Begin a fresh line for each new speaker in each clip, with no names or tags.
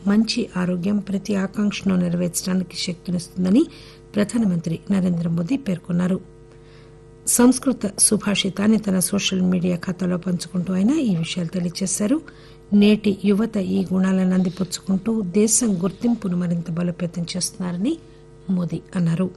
మంచి ఆరోగ్యం ప్రతి ఆకాంక్షను నెరవేర్చడానికి శక్తినిస్తుందని ప్రధానమంత్రి నరేంద్ర మోదీ పేర్కొన్నారు సంస్కృత సుభాషితాన్ని తన సోషల్ మీడియా ఖాతాలో పంచుకుంటూ ఆయన ఈ విషయాలు తెలియజేశారు నేటి యువత ఈ గుణాలను అందిపుచ్చుకుంటూ దేశం గుర్తింపును మరింత బలోపేతం చేస్తున్నారని మోదీ అన్నారు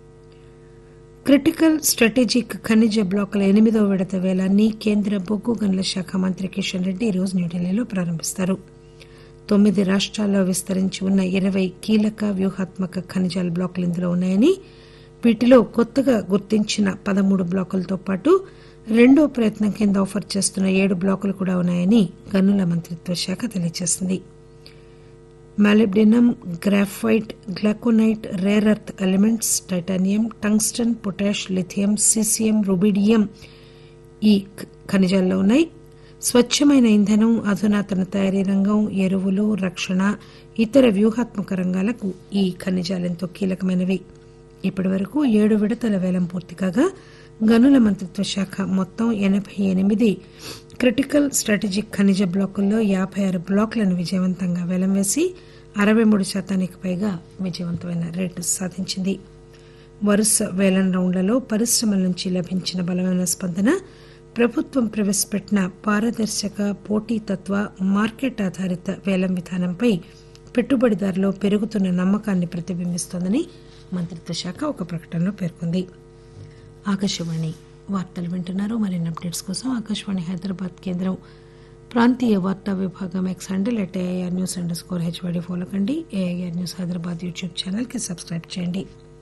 క్రిటికల్ స్ట్రాటజిక్ ఖనిజ బ్లాకుల ఎనిమిదో విడత వేలాన్ని కేంద్ర బొగ్గు గనుల శాఖ మంత్రి కిషన్ రెడ్డి ఈరోజు న్యూఢిల్లీలో ప్రారంభిస్తారు తొమ్మిది రాష్ట్రాల్లో విస్తరించి ఉన్న ఇరవై కీలక వ్యూహాత్మక ఖనిజాల బ్లాకులు ఇందులో ఉన్నాయని వీటిలో కొత్తగా గుర్తించిన పదమూడు బ్లాకులతో పాటు రెండో ప్రయత్నం కింద ఆఫర్ చేస్తున్న ఏడు బ్లాకులు కూడా ఉన్నాయని గనుల మంత్రిత్వ శాఖ తెలియజేసింది molybdenum graphite glauconite rare earth elements titanium tungsten potash lithium caesium rubidium ఈ ఖనిజాల్లో ఉన్నాయి స్వచ్ఛమైన ఇంధనం అధునాతన తయారీ రంగం ఎరువులు రక్షణ ఇతర వ్యూహాత్మక రంగాలకు ఈ ఖనిజాలు ఎంతో కీలకమైనవి ఇప్పటి వరకు ఏడు విడతల వేలం పూర్తి కాగా గనుల మంత్రిత్వ శాఖ మొత్తం ఎనబై ఎనిమిది క్రిటికల్ స్ట్రాటజిక్ ఖనిజ బ్లాకుల్లో యాబై ఆరు బ్లాకులను విజయవంతంగా వేలం వేసి అరవై మూడు శాతానికి పైగా విజయవంతమైన రేటు సాధించింది వరుస వేలం రౌండ్లలో పరిశ్రమల నుంచి లభించిన బలమైన స్పందన ప్రభుత్వం ప్రవేశపెట్టిన పారదర్శక పోటీతత్వ మార్కెట్ ఆధారిత వేలం విధానంపై పెట్టుబడిదారులో పెరుగుతున్న నమ్మకాన్ని ప్రతిబింబిస్తోందని మంత్రిత్వ శాఖ ఒక ప్రకటనలో పేర్కొంది ఆకాశవాణి వార్తలు వింటున్నారు మరిన్ని అప్డేట్స్ కోసం ఆకాశవాణి హైదరాబాద్ కేంద్రం ప్రాంతీయ వార్తా విభాగం X handle at AIR news underscore HYD follow కండి ఏఐఆర్ న్యూస్ హైదరాబాద్ యూట్యూబ్ ఛానల్కి సబ్స్క్రైబ్ చేయండి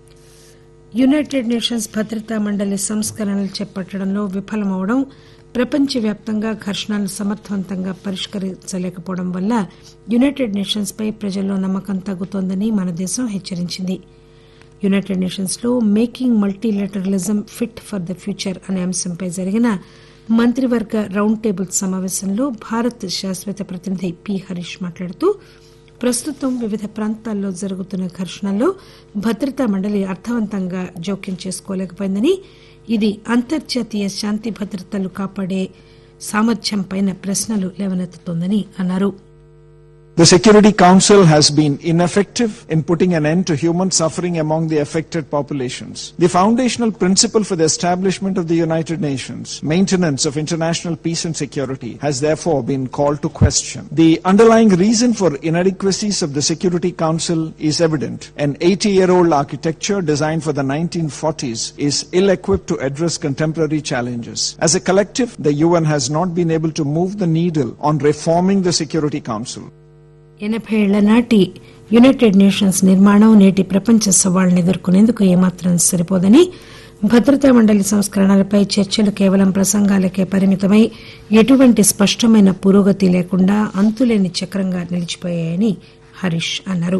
యునైటెడ్ నేషన్స్ భద్రతా మండలి సంస్కరణలు చేపట్టడంలో విఫలమవడం ప్రపంచవ్యాప్తంగా ఘర్షణలు సమర్థవంతంగా పరిష్కరించలేకపోవడం వల్ల యునైటెడ్ నేషన్స్ పై ప్రజల్లో నమ్మకం తగ్గుతోందని మన దేశం హెచ్చరించింది యునైటెడ్ నేషన్స్ లో making multilateralism fit for the future అనే అంశంపై జరిగిన మంత్రివర్గ రౌండ్ టేబుల్ సమావేశంలో భారత్ శాశ్వత ప్రతినిధి పి హరీష్ మాట్లాడుతూ ప్రస్తుతం వివిధ ప్రాంతాల్లో జరుగుతున్న ఘర్షణల్లో భద్రతా మండలి అర్థవంతంగా జోక్యం చేసుకోలేకపోయిందని ఇది అంతర్జాతీయ శాంతి భద్రతలు కాపాడే సామర్థ్యంపై ప్రశ్నలు లేవనెత్తుతోందని అన్నారు
The Security Council has been ineffective in putting an end to human suffering among the affected populations. The foundational principle for the establishment of the United Nations, maintenance of international peace and security, has therefore been called to question. The underlying reason for inadequacies of the Security Council is evident. An 80-year-old architecture designed for the 1940s is ill-equipped to address contemporary challenges. As a collective, the UN has not been able to move the needle on reforming the Security Council.
ఎనభై ఏళ్ల నాటి United nations నిర్మాణం నేటి ప్రపంచ సవాళ్లను ఎదుర్కొనేందుకు ఏమాత్రం సరిపోదని భద్రతా మండలి సంస్కరణలపై చర్చలు కేవలం ప్రసంగాలకే పరిమితమై ఎటువంటి స్పష్టమైన పురోగతి లేకుండా అంతులేని చక్రంగా నిలిచిపోయాయని హరీష్ అన్నారు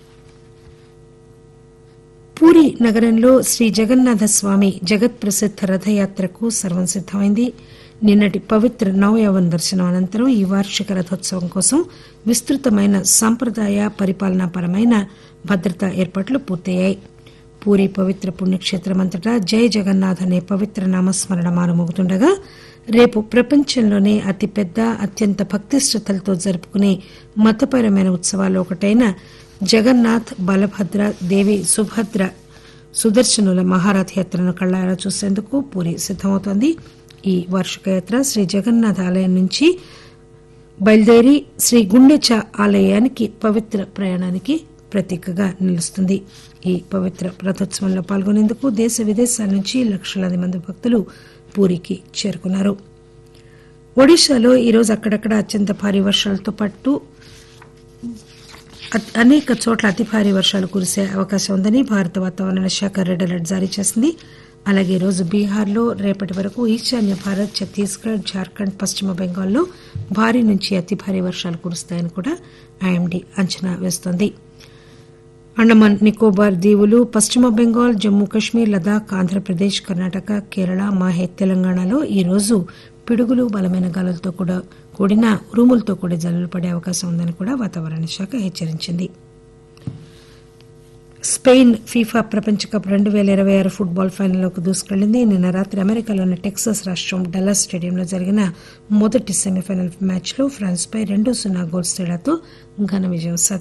పూరి నగరంలో శ్రీ జగన్నాథ స్వామి జగత్ ప్రసిద్ధ రథయాత్రకు సర్వం సిద్దమైంది నిన్నటి పవిత్ర నవయవన్ దర్శనం అనంతరం ఈ వార్షిక రథోత్సవం కోసం విస్తృతమైన సాంప్రదాయ పరిపాలనాపరమైన భద్రతా ఏర్పాట్లు పూర్తయ్యాయి పూరి పవిత్ర పుణ్యక్షేత్రమంతటా జై జగన్నాథ్ అనే పవిత్ర నామస్మరణ మారుమోగుతుండగా రేపు ప్రపంచంలోనే అతిపెద్ద అత్యంత భక్తిశ్రద్దలతో జరుపుకునే మతపరమైన ఉత్సవాల్లో ఒకటైన జగన్నాథ్ బలభద్ర దేవి సుభద్ర సుదర్శనుల మహారథయాత్రను కళ్లారా చూసేందుకు పూరి సిద్దమవుతోంది ఈ వార్షిక యాత్ర శ్రీ జగన్నాథ ఆలయం నుంచి బయలుదేరి శ్రీ గుండెచ ఆలయానికి పవిత్ర ప్రయాణానికి ప్రతీకగా నిలుస్తుంది ఈ పవిత్ర రథోత్సవంలో పాల్గొనేందుకు దేశ విదేశాల నుంచి లక్షలాది మంది భక్తులు పూరికి చేరుకున్నారు ఒడిశాలో ఈరోజు అక్కడక్కడ అత్యంత భారీ వర్షాలతో పాటు అనేక చోట్ల అతి భారీ వర్షాలు కురిసే అవకాశం ఉందని భారత వాతావరణ శాఖ రెడ్ అలర్ట్ జారీ చేసింది అలాగే ఈరోజు బీహార్లో రేపటి వరకు ఈశాన్య భారత్ ఛత్తీస్గఢ్ జార్ఖండ్ పశ్చిమ బెంగాల్లో భారీ నుంచి అతి భారీ వర్షాలు కురుస్తాయని కూడా ఐఎండీ అంచనా వేస్తోంది అండమాన్ నికోబార్ దీవులు పశ్చిమ బెంగాల్ జమ్మూ కశ్మీర్ లదాఖ్ ఆంధ్రప్రదేశ్ కర్ణాటక కేరళ మాహే తెలంగాణలో ఈ రోజు పిడుగులు బలమైన గాలులతో కూడా కూడిన ఉరుములతో కూడి జల్లులు పడే అవకాశం ఉందని కూడా వాతావరణ శాఖ హెచ్చరించింది స్పెయిన్ ఫీఫా ప్రపంచ కప్ రెండు వేల ఇరవై ఆరు ఫుట్బాల్ ఫైనల్లోకి దూసుకెళ్లింది నిన్న రాత్రి అమెరికాలోని టెక్సాస్ రాష్టం డల్లాస్ స్టేడియంలో జరిగిన మొదటి సెమీఫైనల్ మ్యాచ్లో ఫ్రాన్స్పై రెండు సున్నా గోల్స్ తేడాతో ఘన విజయం సాధించింది